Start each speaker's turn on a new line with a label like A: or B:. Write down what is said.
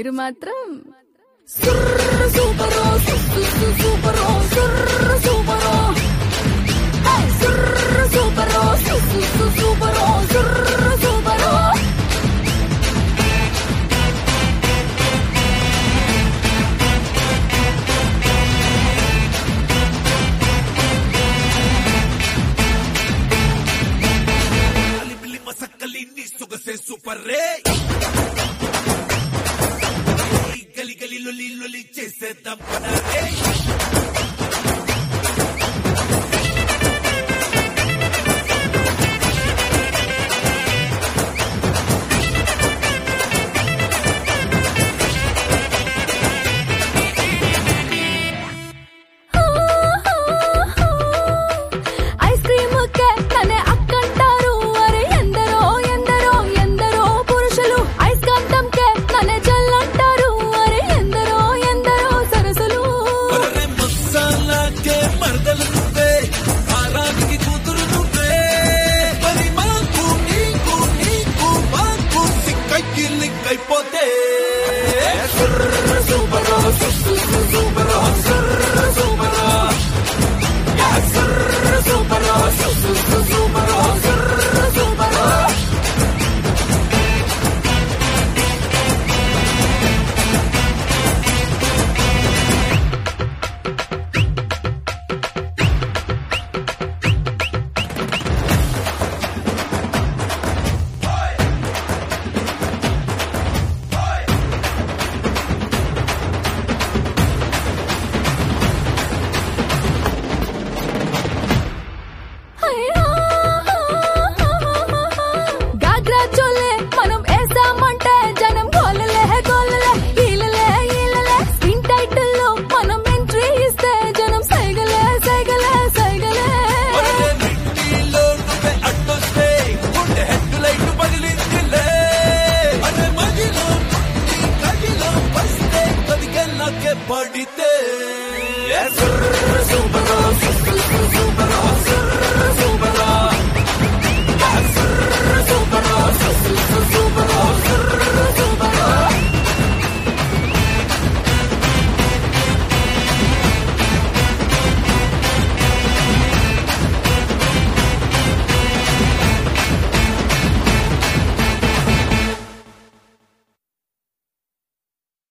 A: మీరు మాత్రం సుర్రు సూపరో సుర్రు సూపరో సుర్రు సూపరో హే, సుర్రు సూపరో సుర్రు సూపరో సుర్రు సూపరో
B: అలిమిలి మసక్కలి నీ సొగసే సూపర్ రే ఈ గలి గలి లొలి లొలి చేసేద్దాం పదా రే
A: ఐస్ క్రీమ్ కే తనే అక్కంటారు అరే ఎందరో ఎందరో ఎందరో పురుషులు ఐస్ కాంతం కే తనే జల్లంటారు అరే ఎందరో ఎందరో సరసులు
B: అరే మసాలాకే మరదలు నువ్వే ఆరానికి కూతురు నువ్వే మరి మాకు నీకు నీకు మాకు సిక్కైకి లిక్కైపోతే super super super super super super super
A: ghagra choli మనం వేసామంటే జనం గోలలే గోలలే ఈలలే ఈలలే స్క్రీన్ టైటిల్ లో మనం ఎంట్రీ ఇస్తే జనం సైగలే సైగలే సైగలే
B: అరే మిట్టిలో నువ్వే అడ్డొస్తే గుండె హెడ్ లైట్ పగిలిందిలే అరే మదిలో ముట్టి కదిలో వస్తే కదిగల్లాకే పడితే